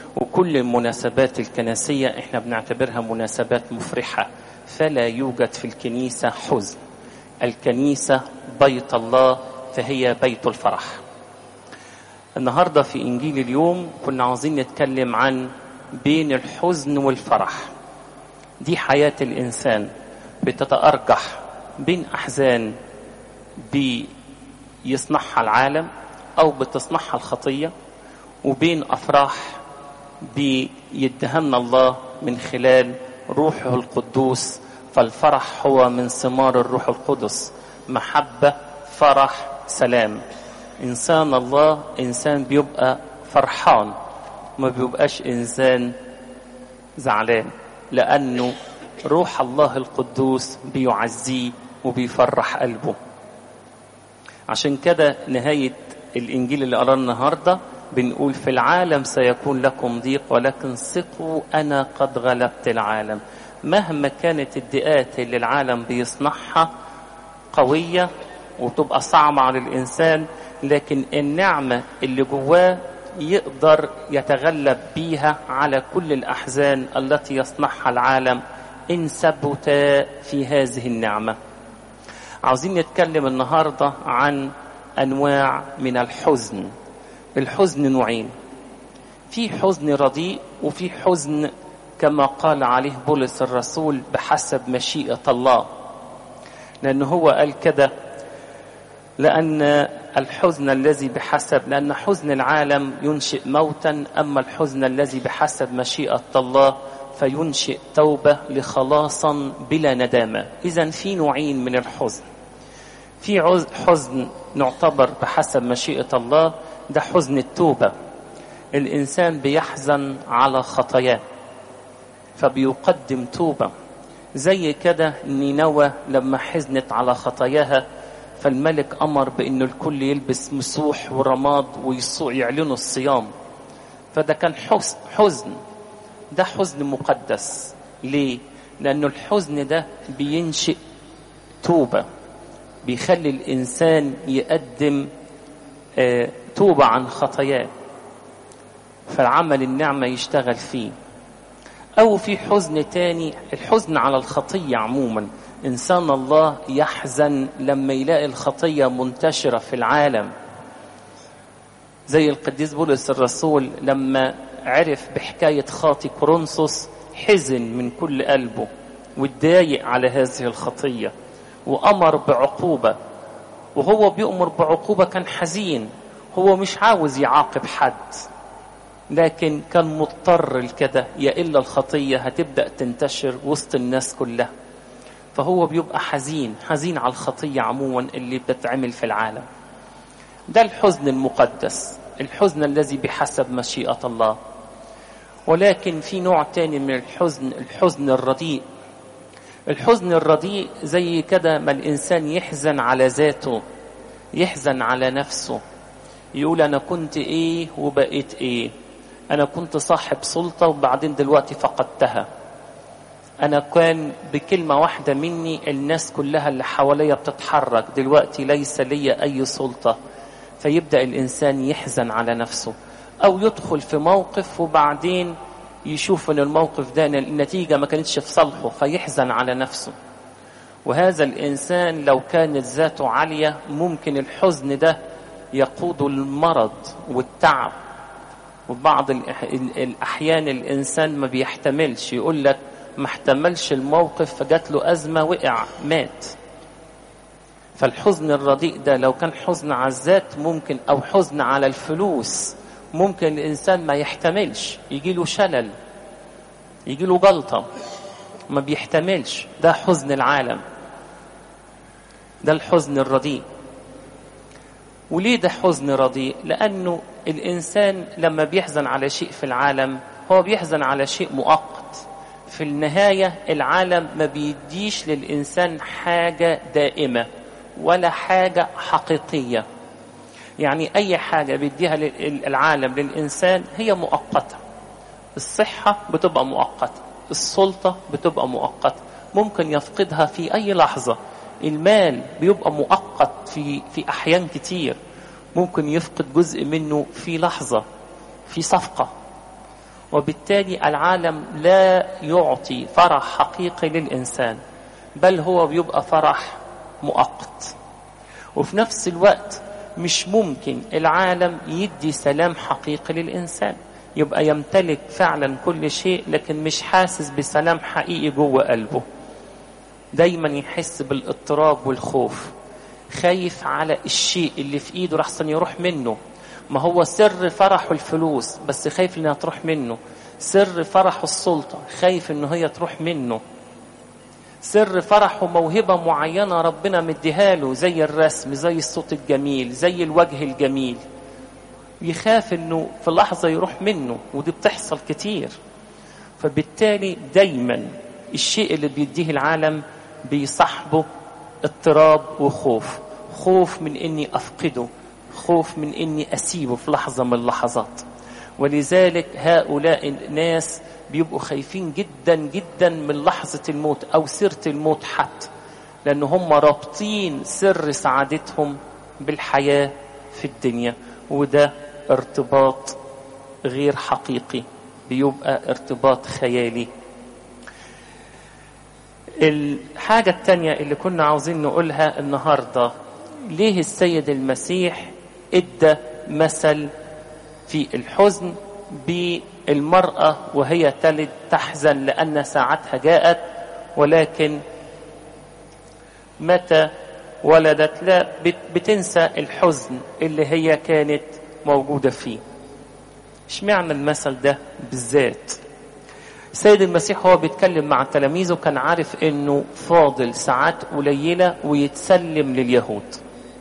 وكل المناسبات الكنسية احنا بنعتبرها مناسبات مفرحة فلا يوجد في الكنيسة حزن الكنيسة بيت الله فهي بيت الفرح النهاردة في إنجيل اليوم كنا عاوزين نتكلم عن بين الحزن والفرح دي حياة الإنسان بتتأرجح بين أحزان بيصنعها العالم أو بتصنعها الخطية وبين أفراح بيدهمنا الله من خلال روحه القدوس فالفرح هو من ثمار الروح القدس محبة فرح سلام إنسان الله إنسان بيبقى فرحان ما بيبقاش إنسان زعلان لأنه روح الله القدوس بيعزيه وبيفرح قلبه عشان كده نهاية الإنجيل اللي قرأنا النهاردة بنقول في العالم سيكون لكم ضيق ولكن ثقوا أنا قد غلبت العالم مهما كانت الضيقات اللي العالم بيصنعها قوية وتبقى صعبة على الإنسان لكن النعمة اللي جواه يقدر يتغلب بيها على كل الأحزان التي يصنعها العالم إن ثبت في هذه النعمة عاوزين نتكلم النهاردة عن أنواع من الحزن الحزن نوعين في حزن رديء وفي حزن كما قال عليه بولس الرسول بحسب مشيئة الله لأنه هو قال كده لأن الحزن الذي بحسب لأن حزن العالم ينشئ موتا أما الحزن الذي بحسب مشيئة الله فينشئ توبة لخلاصا بلا ندامة إذا في نوعين من الحزن في حزن نعتبر بحسب مشيئة الله ده حزن التوبة الإنسان بيحزن على خطاياه فبيقدم توبة زي كده نينوى لما حزنت على خطاياها فالملك أمر بأنه الكل يلبس مسوح ورماد ويعلنوا الصيام فده كان حزن, حزن ده حزن مقدس ليه؟ لأنه الحزن ده بينشئ توبة بيخلي الإنسان يقدم آه توبة عن خطاياه فالعمل النعمة يشتغل فيه أو في حزن تاني الحزن على الخطية عموما إنسان الله يحزن لما يلاقي الخطية منتشرة في العالم زي القديس بولس الرسول لما عرف بحكاية خاطي كورنثوس حزن من كل قلبه واتضايق على هذه الخطية وأمر بعقوبة وهو بيأمر بعقوبة كان حزين هو مش عاوز يعاقب حد لكن كان مضطر لكده يا إلا الخطية هتبدأ تنتشر وسط الناس كلها فهو بيبقى حزين حزين على الخطية عموما اللي بتتعمل في العالم ده الحزن المقدس الحزن الذي بحسب مشيئة الله ولكن في نوع تاني من الحزن الحزن الرديء الحزن الرديء زي كده ما الإنسان يحزن على ذاته يحزن على نفسه يقول أنا كنت إيه وبقيت إيه أنا كنت صاحب سلطة وبعدين دلوقتي فقدتها أنا كان بكلمة واحدة مني الناس كلها اللي حواليا بتتحرك دلوقتي ليس لي أي سلطة فيبدأ الإنسان يحزن على نفسه أو يدخل في موقف وبعدين يشوف أن الموقف ده النتيجة ما كانتش في صالحه فيحزن على نفسه وهذا الإنسان لو كانت ذاته عالية ممكن الحزن ده يقود المرض والتعب وبعض الأحيان الإنسان ما بيحتملش يقول لك ما احتملش الموقف فجات له أزمة وقع مات فالحزن الرديء ده لو كان حزن على الذات ممكن أو حزن على الفلوس ممكن الإنسان ما يحتملش يجي له شلل يجي له جلطة ما بيحتملش ده حزن العالم ده الحزن الرديء وليه ده حزن رديء لأنه الإنسان لما بيحزن على شيء في العالم هو بيحزن على شيء مؤقت في النهاية العالم ما بيديش للإنسان حاجة دائمة ولا حاجة حقيقية يعني أي حاجة بيديها العالم للإنسان هي مؤقتة الصحة بتبقى مؤقتة السلطة بتبقى مؤقتة ممكن يفقدها في أي لحظة المال بيبقى مؤقت في في أحيان كتير ممكن يفقد جزء منه في لحظة في صفقة وبالتالي العالم لا يعطي فرح حقيقي للإنسان بل هو بيبقى فرح مؤقت وفي نفس الوقت مش ممكن العالم يدي سلام حقيقي للإنسان يبقى يمتلك فعلا كل شيء لكن مش حاسس بسلام حقيقي جوه قلبه دايما يحس بالاضطراب والخوف خايف على الشيء اللي في ايده رحسن يروح منه ما هو سر فرحه الفلوس بس خايف انها تروح منه سر فرحه السلطة خايف ان هي تروح منه سر فرحه موهبة معينة ربنا مديها له زي الرسم زي الصوت الجميل زي الوجه الجميل يخاف انه في لحظة يروح منه ودي بتحصل كتير فبالتالي دايما الشيء اللي بيديه العالم بيصاحبه اضطراب وخوف خوف من اني افقده خوف من اني اسيبه في لحظة من اللحظات ولذلك هؤلاء الناس بيبقوا خايفين جدا جدا من لحظة الموت أو سيرة الموت حتى لأن هم رابطين سر سعادتهم بالحياة في الدنيا وده ارتباط غير حقيقي بيبقى ارتباط خيالي الحاجة التانية اللي كنا عاوزين نقولها النهاردة ليه السيد المسيح ادى مثل في الحزن بالمرأة وهي تلد تحزن لأن ساعتها جاءت ولكن متى ولدت لا بتنسى الحزن اللي هي كانت موجودة فيه اشمعنى المثل ده بالذات السيد المسيح هو بيتكلم مع تلاميذه كان عارف انه فاضل ساعات قليلة ويتسلم لليهود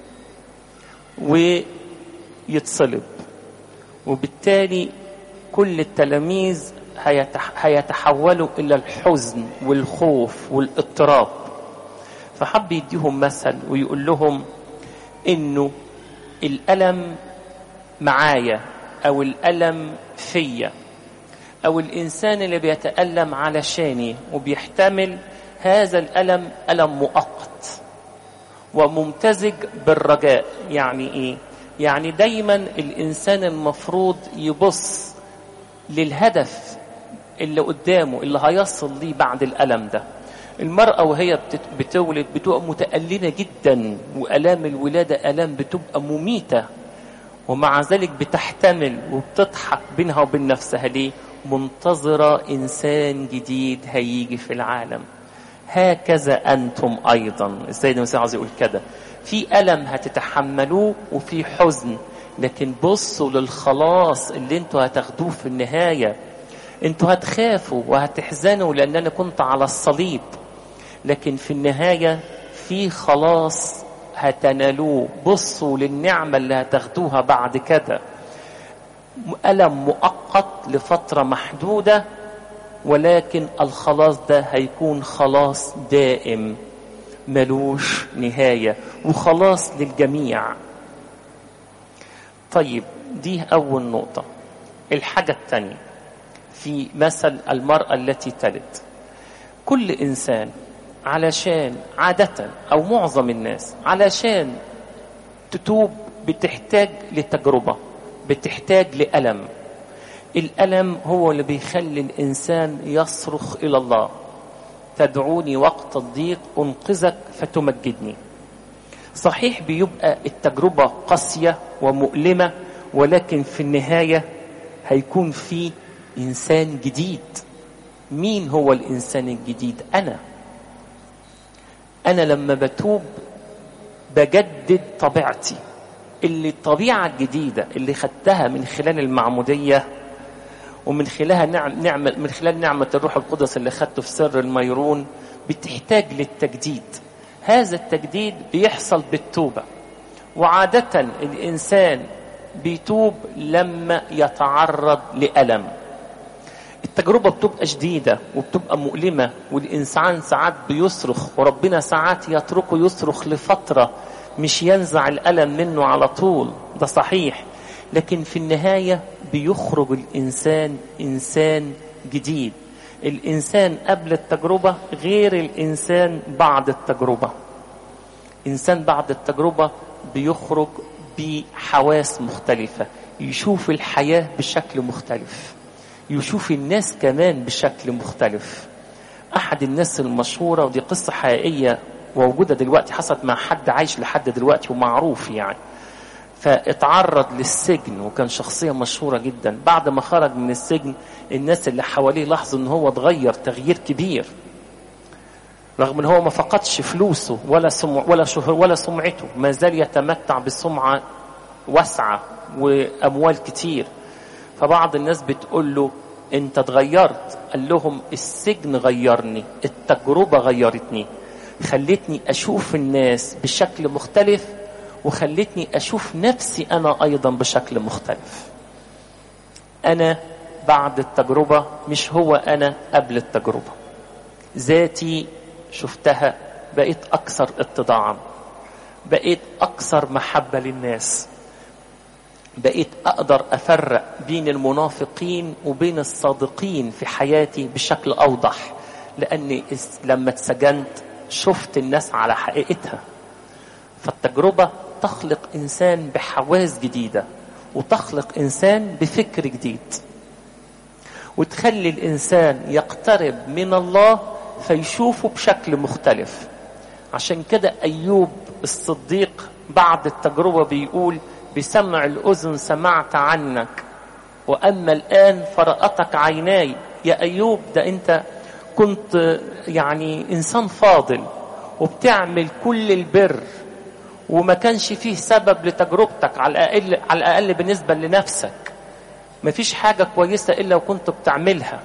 ويتصلب وبالتالي كل التلاميذ هيتحولوا إلى الحزن والخوف والاضطراب فحب يديهم مثل ويقول لهم إنه الألم معايا أو الألم فيا أو الإنسان اللي بيتألم علشاني وبيحتمل هذا الألم ألم مؤقت وممتزج بالرجاء يعني إيه؟ يعني دايما الإنسان المفروض يبص للهدف اللي قدامه اللي هيصل ليه بعد الألم ده المرأة وهي بتولد بتبقى متألمة جدا وألام الولادة ألام بتبقى مميتة ومع ذلك بتحتمل وبتضحك بينها وبين نفسها ليه منتظرة إنسان جديد هيجي في العالم هكذا أنتم أيضا السيد المسيح عاوز يقول كده في ألم هتتحملوه وفي حزن لكن بصوا للخلاص اللي انتوا هتاخدوه في النهاية انتوا هتخافوا وهتحزنوا لأن أنا كنت على الصليب لكن في النهاية في خلاص هتنالوه بصوا للنعمة اللي هتاخدوها بعد كده ألم مؤقت لفترة محدودة ولكن الخلاص ده هيكون خلاص دائم ملوش نهاية وخلاص للجميع طيب دي أول نقطة الحاجة الثانية في مثل المرأة التي تلد كل إنسان علشان عادة أو معظم الناس علشان تتوب بتحتاج لتجربة بتحتاج لألم الألم هو اللي بيخلي الإنسان يصرخ إلى الله تدعوني وقت الضيق أنقذك فتمجدني صحيح بيبقى التجربة قاسية ومؤلمة ولكن في النهاية هيكون في إنسان جديد مين هو الإنسان الجديد أنا أنا لما بتوب بجدد طبيعتي اللي الطبيعة الجديدة اللي خدتها من خلال المعمودية ومن خلالها نعم نعمة من خلال نعمة الروح القدس اللي خدته في سر الميرون بتحتاج للتجديد هذا التجديد بيحصل بالتوبة وعادة الإنسان بيتوب لما يتعرض لألم التجربة بتبقى شديدة وبتبقى مؤلمة والإنسان ساعات بيصرخ وربنا ساعات يتركه يصرخ لفترة مش ينزع الألم منه على طول ده صحيح لكن في النهاية بيخرج الإنسان إنسان جديد الإنسان قبل التجربة غير الإنسان بعد التجربة إنسان بعد التجربة بيخرج بحواس مختلفة يشوف الحياة بشكل مختلف يشوف الناس كمان بشكل مختلف احد الناس المشهوره ودي قصه حقيقيه وموجوده دلوقتي حصلت مع حد عايش لحد دلوقتي ومعروف يعني فاتعرض للسجن وكان شخصيه مشهوره جدا بعد ما خرج من السجن الناس اللي حواليه لاحظوا ان هو اتغير تغيير كبير رغم ان هو ما فقدش فلوسه ولا سمع ولا شهر ولا سمعته ما زال يتمتع بسمعه واسعه واموال كتير فبعض الناس بتقول له انت اتغيرت قال لهم السجن غيرني التجربه غيرتني خلتني اشوف الناس بشكل مختلف وخلتني اشوف نفسي انا ايضا بشكل مختلف انا بعد التجربه مش هو انا قبل التجربه ذاتي شفتها بقيت اكثر اتضاعا بقيت اكثر محبه للناس بقيت اقدر افرق بين المنافقين وبين الصادقين في حياتي بشكل اوضح لاني لما اتسجنت شفت الناس على حقيقتها فالتجربه تخلق انسان بحواس جديده وتخلق انسان بفكر جديد وتخلي الانسان يقترب من الله فيشوفه بشكل مختلف عشان كده ايوب الصديق بعد التجربه بيقول بسمع الاذن سمعت عنك واما الان فرأتك عيناي يا ايوب ده انت كنت يعني انسان فاضل وبتعمل كل البر وما كانش فيه سبب لتجربتك على الاقل على الاقل بالنسبه لنفسك ما فيش حاجه كويسه الا وكنت بتعملها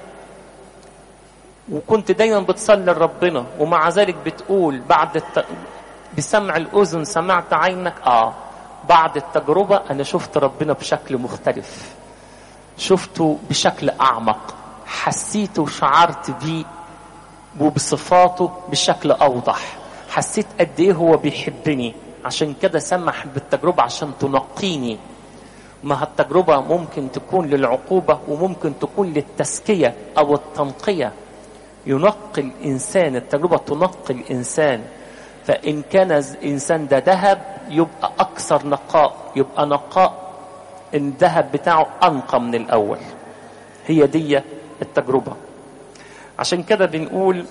وكنت دايما بتصلي لربنا ومع ذلك بتقول بعد الت... بسمع الاذن سمعت عينك اه بعد التجربه انا شفت ربنا بشكل مختلف شفته بشكل اعمق حسيته وشعرت بيه وبصفاته بشكل اوضح حسيت قد ايه هو بيحبني عشان كده سمح بالتجربه عشان تنقيني ما التجربة ممكن تكون للعقوبة وممكن تكون للتزكية أو التنقية ينقي الإنسان التجربة تنقي الإنسان فإن كان الإنسان ده ذهب يبقى أكثر نقاء يبقى نقاء الذهب بتاعه أنقى من الأول هي دي التجربة عشان كده بنقول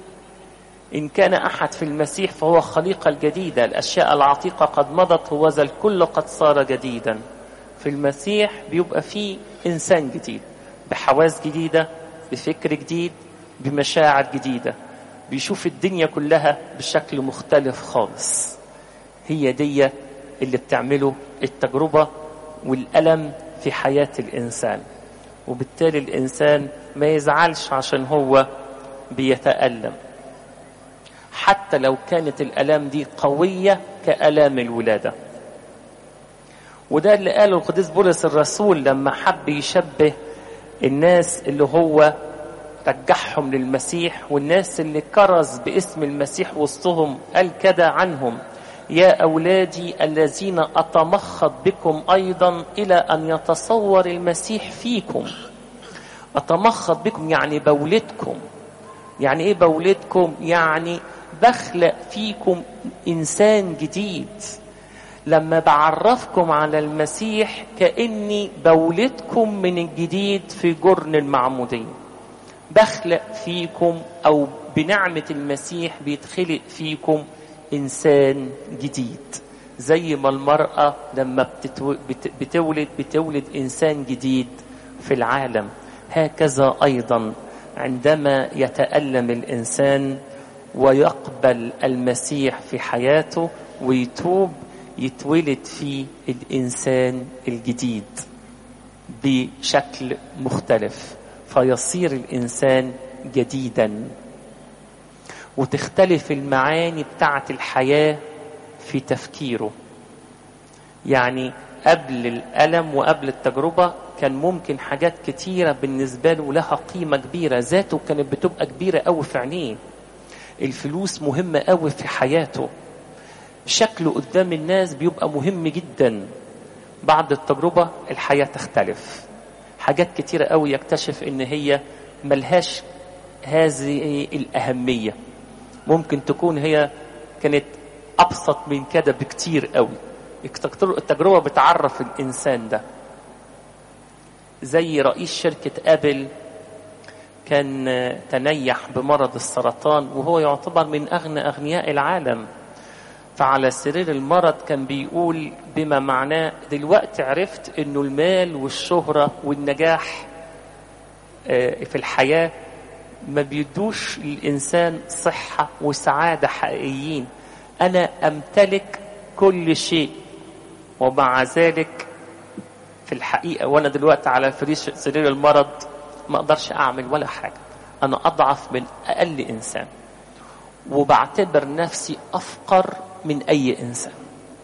إن كان أحد في المسيح فهو خليقة الجديدة الأشياء العتيقة قد مضت وذا الكل قد صار جديدا في المسيح بيبقى فيه إنسان جديد بحواس جديدة بفكر جديد بمشاعر جديدة بيشوف الدنيا كلها بشكل مختلف خالص هي دي اللي بتعمله التجربة والألم في حياة الإنسان وبالتالي الإنسان ما يزعلش عشان هو بيتألم حتى لو كانت الآلام دي قوية كآلام الولادة وده اللي قاله القديس بولس الرسول لما حب يشبه الناس اللي هو رجعهم للمسيح والناس اللي كرز باسم المسيح وسطهم قال كده عنهم يا أولادي الذين أتمخض بكم أيضا إلى أن يتصور المسيح فيكم أتمخض بكم يعني بولدكم يعني إيه بولدكم يعني بخلق فيكم إنسان جديد لما بعرفكم على المسيح كأني بولدكم من الجديد في جرن المعمودية بخلق فيكم أو بنعمة المسيح بيتخلق فيكم إنسان جديد زي ما المرأة لما بتولد بتولد إنسان جديد في العالم هكذا أيضا عندما يتألم الإنسان ويقبل المسيح في حياته ويتوب يتولد فيه الإنسان الجديد بشكل مختلف فيصير الإنسان جديدا وتختلف المعاني بتاعة الحياة في تفكيره يعني قبل الألم وقبل التجربة كان ممكن حاجات كتيرة بالنسبة له لها قيمة كبيرة ذاته كانت بتبقى كبيرة قوي في عينيه الفلوس مهمة قوي في حياته شكله قدام الناس بيبقى مهم جدا بعد التجربة الحياة تختلف حاجات كتيرة قوي يكتشف ان هي ملهاش هذه الأهمية ممكن تكون هي كانت أبسط من كده بكتير قوي التجربة بتعرف الإنسان ده زي رئيس شركة أبل كان تنيح بمرض السرطان وهو يعتبر من أغنى أغنياء العالم فعلى سرير المرض كان بيقول بما معناه دلوقتي عرفت انه المال والشهرة والنجاح في الحياة ما بيدوش الإنسان صحة وسعادة حقيقيين أنا أمتلك كل شيء ومع ذلك في الحقيقة وأنا دلوقتي على فريش سرير المرض ما أقدرش أعمل ولا حاجة أنا أضعف من أقل إنسان وبعتبر نفسي أفقر من أي إنسان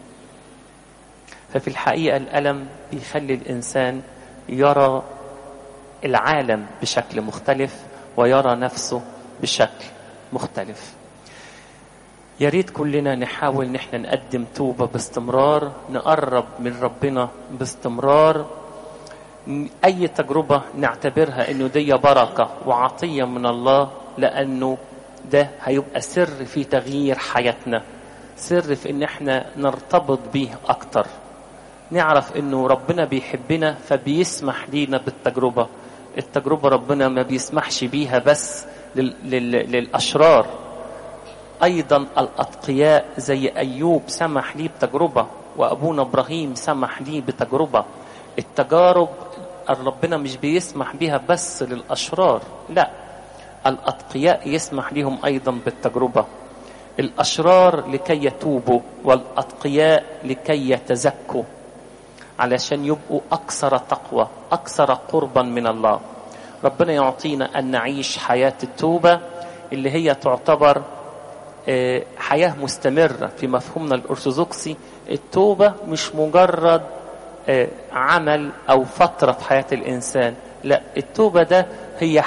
ففي الحقيقة الألم بيخلي الإنسان يرى العالم بشكل مختلف ويرى نفسه بشكل مختلف يا ريت كلنا نحاول ان احنا نقدم توبه باستمرار نقرب من ربنا باستمرار اي تجربه نعتبرها انه دي بركه وعطيه من الله لانه ده هيبقى سر في تغيير حياتنا سر في ان احنا نرتبط بيه اكتر نعرف انه ربنا بيحبنا فبيسمح لينا بالتجربه التجربه ربنا ما بيسمحش بيها بس لل... لل... للاشرار ايضا الاتقياء زي ايوب سمح لي بتجربه وابونا ابراهيم سمح لي بتجربه التجارب ربنا مش بيسمح بيها بس للاشرار لا الاتقياء يسمح لهم ايضا بالتجربه الاشرار لكي يتوبوا والاتقياء لكي يتزكوا علشان يبقوا اكثر تقوى اكثر قربا من الله ربنا يعطينا ان نعيش حياه التوبه اللي هي تعتبر حياه مستمره في مفهومنا الارثوذكسي التوبه مش مجرد عمل او فتره في حياه الانسان لا التوبه ده هي